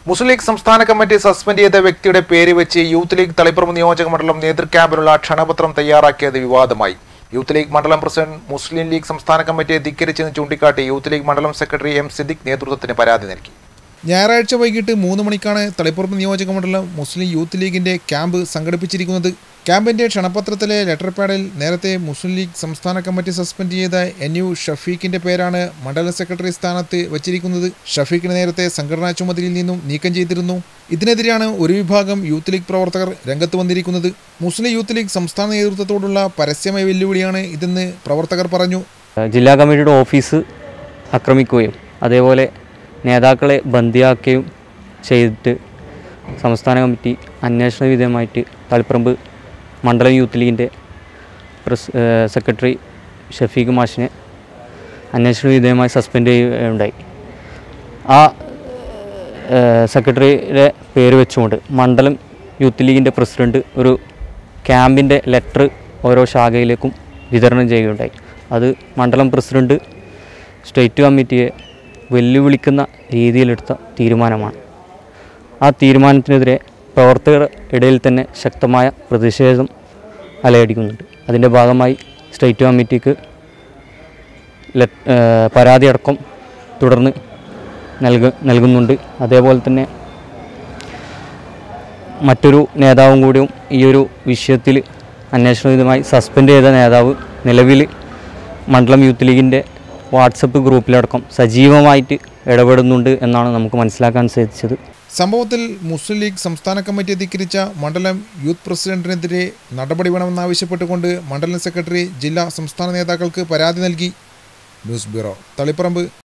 മുസ്ലിം ലീഗ് സംസ്ഥാന committee suspend ചെയ്ത വ്യക്തിയുടെ പേര് വെച്ച് യൂത്ത് ലീഗ് തളിപ്പുറം നിയോജക മണ്ഡലം നേതൃക്യാമ്പിനുള്ള ക്ഷണപത്രം തയ്യാറാക്കിയത് വിവാദമായി യൂത്ത് ലീഗ് മണ്ഡലം പ്രസിഡന്റ് മുസ്ലിം ലീഗ് സംസ്ഥാന കമ്മിറ്റിയെ ധിക്കരിച്ചെന്ന് ചൂണ്ടിക്കാട്ടി യൂത്ത് ലീഗ് മണ്ഡലം സെക്രട്ടറി എം സിദ്ദിഖ് നേതൃത്വത്തിന് പരാതി നൽകി ഞായറാഴ്ച വൈകിട്ട് മൂന്ന് മണിക്കാണ് തളിപ്പുറം നിയോജക മണ്ഡലം മുസ്ലിം യൂത്ത് ലീഗിന്റെ ക്യാമ്പ് സംഘടിപ്പിച്ചിരിക്കുന്നത് ക്യാമ്പിന്റെ ക്ഷണപത്രത്തിലെ ലെറ്റർ പാഡിൽ നേരത്തെ മുസ്ലിം ലീഗ് സംസ്ഥാന കമ്മിറ്റി സസ്പെൻഡ് ചെയ്ത എൻ യു ഷഫീഖിന്റെ പേരാണ് മണ്ഡലം സെക്രട്ടറി സ്ഥാനത്ത് വച്ചിരിക്കുന്നത് ഷഫീഖിനെ നേരത്തെ സംഘടനാ ചുമതലയിൽ നിന്നും നീക്കം ചെയ്തിരുന്നു ഇതിനെതിരെയാണ് ഒരു വിഭാഗം യൂത്ത് ലീഗ് പ്രവർത്തകർ രംഗത്ത് വന്നിരിക്കുന്നത് മുസ്ലിം യൂത്ത് ലീഗ് സംസ്ഥാന നേതൃത്വത്തോടുള്ള പരസ്യമായ വെല്ലുവിളിയാണ് ഇതെന്ന് പ്രവർത്തകർ പറഞ്ഞു ജില്ലാ കമ്മിറ്റിയുടെ ഓഫീസ് ആക്രമിക്കുകയും അതേപോലെ നേതാക്കളെ ബന്ദിയാക്കുകയും ചെയ്തിട്ട് സംസ്ഥാന കമ്മിറ്റി അന്വേഷണ വിധേയമായിട്ട് തളിപ്പറമ്പ് മണ്ഡലം യൂത്ത് ലീഗിൻ്റെ പ്രസ് ഏഹ് സെക്രട്ടറി ഷഫീഖ് മാഷിനെ അന്വേഷണ വിധേയമായി സസ്പെൻഡ് ചെയ്യുകയുണ്ടായി ആ ഏഹ് സെക്രട്ടറിയുടെ പേര് വെച്ചുകൊണ്ട് മണ്ഡലം യൂത്ത് ലീഗിൻ്റെ പ്രസിഡന്റ് ഒരു ക്യാമ്പിൻ്റെ ലെറ്റർ ഓരോ ശാഖയിലേക്കും വിതരണം ചെയ്യുകയുണ്ടായി അത് മണ്ഡലം പ്രസിഡന്റ് സ്റ്റേറ്റ് കമ്മിറ്റിയെ വെല്ലുവിളിക്കുന്ന രീതിയിലെടുത്ത തീരുമാനമാണ് ആ തീരുമാനത്തിനെതിരെ പ്രവർത്തകർ ഇടയിൽ തന്നെ ശക്തമായ പ്രതിഷേധം അലയടിക്കുന്നുണ്ട് അതിൻ്റെ ഭാഗമായി സ്റ്റേറ്റ് കമ്മിറ്റിക്ക് ലെ- ഏഹ് പരാതി അടക്കം തുടർന്ന് നൽക നൽകുന്നുണ്ട് അതേപോലെ തന്നെ മറ്റൊരു നേതാവും കൂടിയും ഈ ഒരു വിഷയത്തിൽ അന്വേഷണവിധമായി സസ്പെൻഡ് ചെയ്ത നേതാവ് നിലവിൽ മണ്ഡലം യൂത്ത് ലീഗിൻ്റെ വാട്സപ്പ് ഗ്രൂപ്പിലടക്കം സജീവമായിട്ട് ഇടപെടുന്നുണ്ട് എന്നാണ് നമുക്ക് മനസ്സിലാക്കാൻ സാധിച്ചത് സംഭവത്തിൽ മുസ്ലിം ലീഗ് സംസ്ഥാന കമ്മിറ്റി ധിക്കരിച്ച മണ്ഡലം യൂത്ത് പ്രസിഡന്റിനെതിരെ നടപടി വേണമെന്നാവശ്യപ്പെട്ടുകൊണ്ട് മണ്ഡലം സെക്രട്ടറി ജില്ലാ സംസ്ഥാന നേതാക്കൾക്ക് പരാതി നൽകി ന്യൂസ് ബ്യൂറോ തളിപ്പറമ്പ്